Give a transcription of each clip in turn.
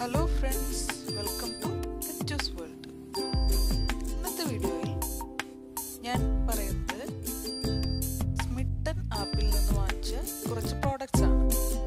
hello friends welcome to let's world ഇന്നത്തെ വീഡിയോയിൽ ഞാൻ പറയുന്നത് സ്മിട്ടൺ ആപ്പിൽ നിന്ന് വാങ്ങിച്ച കുറച്ച് പ്രോഡക്റ്റ്സ് ആണ്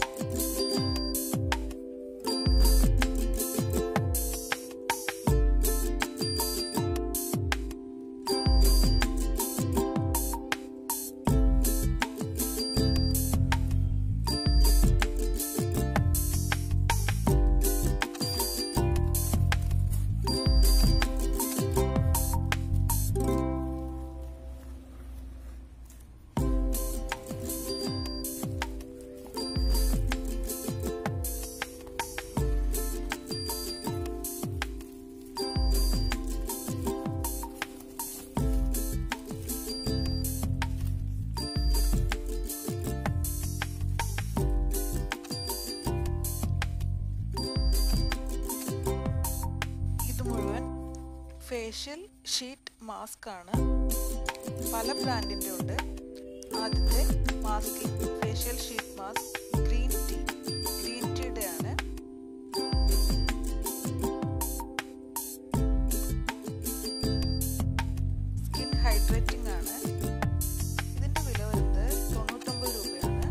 ഇത് മുഴുവൻ ഫേഷ്യൽ ഷീറ്റ് മാസ്ക് ആണ് പല ബ്രാൻഡിൻ്റെ ഉണ്ട് ആദ്യത്തെ mask facial sheet mask green tea green ടീയുടെ ആണ് സ്കിൻ ഹൈഡ്രേറ്റിംഗ് ആണ് ഇതിന്റെ വില വരുന്നത് തൊണ്ണൂറ്റൊമ്പത് രൂപയാണ്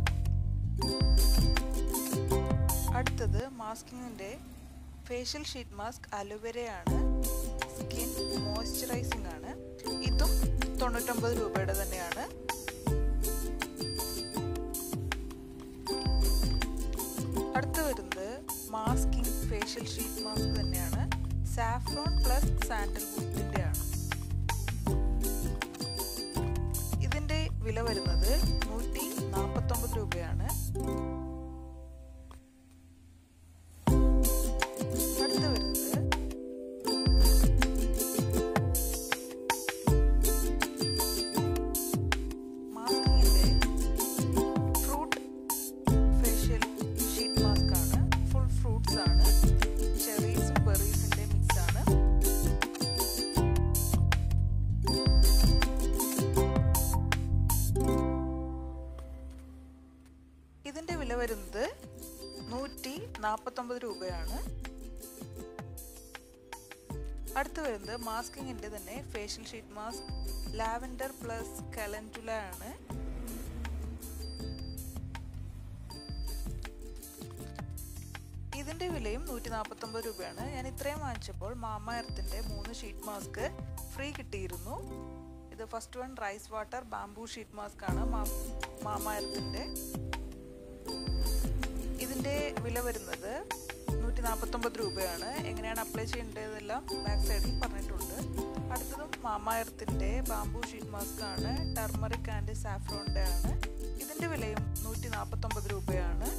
അടുത്തത് മാസ്കിങ്ങിന്റെ ഫേഷ്യൽ ഷീറ്റ് മാസ്ക് അലോവേരയാണ് സ്കിൻ മോയ്സ്ചറൈസിംഗ് ആണ് ഇതും തൊണ്ണൂറ്റൊമ്പത് രൂപയുടെ തന്നെയാണ് അടുത്ത് വരുന്നത് മാസ്കിംഗ് ഫേഷ്യൽ ഷീറ്റ് മാസ്ക് തന്നെയാണ് സാഫ്രോൺ പ്ലസ് സാൻഡൽവുഡിന്റെ ആണ് ഇതിന്റെ വില വരുന്നത് നൂറ്റി നാൽപ്പത്തൊമ്പത് രൂപയാണ് അടുത്ത് വരുന്നത് മാസ്കിങ്ങിന്റെ ഫ്രൂട്ട് ഫേഷ്യൽ ഷീറ്റ് മാസ്ക് ആണ് ഫുൾ ഫ്രൂട്ട്സ് ആണ് ചെറീസും ബെറീസിന്റെ മിക്സ് ആണ് ഇതിന്റെ വില വരുന്നത് നൂറ്റി നാൽപ്പത്തൊമ്പത് രൂപയാണ് അടുത്ത് വരുന്നത് മാസ്കിങ്ങിന്റെ തന്നെ facial sheet mask lavender plus calendula ആണ് ഇതിന്റെ വിലയും നൂറ്റി നാൽപ്പത്തൊമ്പത് രൂപയാണ് ഞാൻ ഇത്രയും വാങ്ങിച്ചപ്പോൾ മാമ എർത്തിന്റെ മൂന്ന് ഷീറ്റ് മാസ്ക് ഫ്രീ കിട്ടിയിരുന്നു ഇത് first one rice water bamboo sheet mask ആണ് മാമ എർത്തിന്റെ ഇതിന്റെ വില വരുന്നത് നൂറ്റി നാൽപ്പത്തൊമ്പത് രൂപയാണ് എങ്ങനെയാണ് അപ്ലൈ ചെയ്യേണ്ടതെല്ലാം ബാക്ക് സൈഡിൽ പറഞ്ഞിട്ടുണ്ട് അടുത്തതും മാമായർത്തിൻ്റെ ബാംബൂ ഷീറ്റ് മാസ്ക് ആണ് ടർമറിക് ആൻഡ് സാഫ്രോണിൻ്റെ ആണ് ഇതിൻ്റെ വിലയും നൂറ്റി നാൽപ്പത്തൊമ്പത് രൂപയാണ്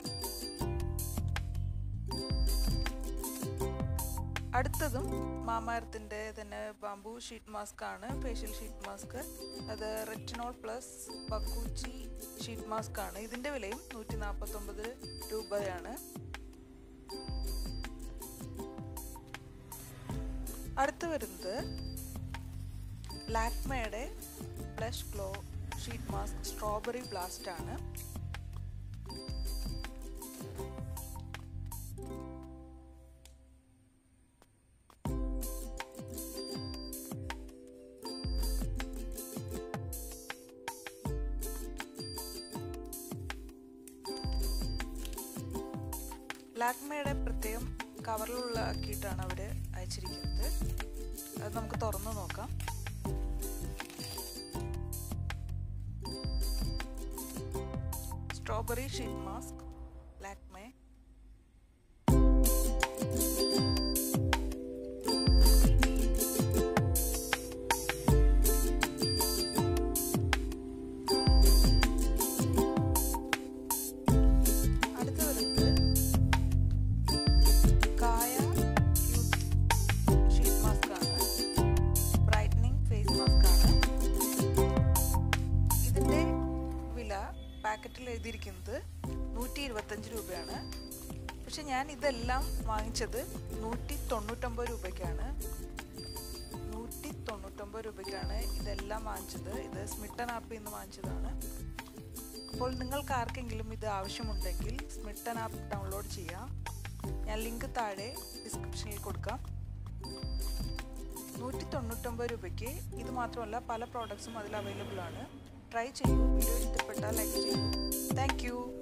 അടുത്തതും മാമാരത്തിൻ്റെ തന്നെ ബാംബൂ ഷീറ്റ് മാസ്ക് ആണ് ഫേഷ്യൽ ഷീറ്റ് മാസ്ക് അത് retinol plus bakuchi sheet mask ആണ് ഇതിൻ്റെ വിലയും നൂറ്റി നാൽപ്പത്തൊമ്പത് രൂപയാണ് അടുത്ത് വരുന്നത് ലാക്മയുടെ blush glow sheet mask strawberry blast ആണ് ലാക്മയുടെ പ്രത്യേകം കവറിലുള്ള ആക്കിയിട്ടാണ് അവർ അയച്ചിരിക്കുന്നത് അത് നമുക്ക് തുറന്നു നോക്കാം സ്ട്രോബെറി ഷീറ്റ് മാസ്ക് ലാക്മേ അടുത്ത് വരുന്നത് കായ ഷീറ്റ് മാസ്ക് ആണ് ബ്രൈറ്റനിങ് ഫേസ് മാസ്ക് ആണ് ഇതിന്റെ വില പാക്കറ്റിൽ എഴുതിയിരിക്കുന്നത് നൂറ്റി ഇരുപത്തഞ്ച് രൂപയാണ് പക്ഷെ ഞാൻ ഇതെല്ലാം വാങ്ങിച്ചത് നൂറ്റി തൊണ്ണൂറ്റൊമ്പത് രൂപയ്ക്കാണ് നൂറ്റി തൊണ്ണൂറ്റൊമ്പത് രൂപയ്ക്കാണ് ഇതെല്ലാം വാങ്ങിച്ചത് ഇത് സ്മിട്ടൺ ആപ്പിൽ നിന്ന് വാങ്ങിച്ചതാണ് അപ്പോൾ നിങ്ങൾക്ക് ആർക്കെങ്കിലും ഇത് ആവശ്യമുണ്ടെങ്കിൽ സ്മിട്ടൺ ആപ്പ് ഡൗൺലോഡ് ചെയ്യാം ഞാൻ ലിങ്ക് താഴെ ഡിസ്ക്രിപ്ഷനിൽ കൊടുക്കാം നൂറ്റി തൊണ്ണൂറ്റൊമ്പത് രൂപയ്ക്ക് ഇത് മാത്രമല്ല പല പ്രോഡക്ട്സും അതിൽ അവൈലബിൾ ആണ് ട്രൈ ചെയ്യൂ വീഡിയോ ഇഷ്ടപ്പെട്ടാൽ ലൈക്ക് ചെയ്യൂ താങ്ക്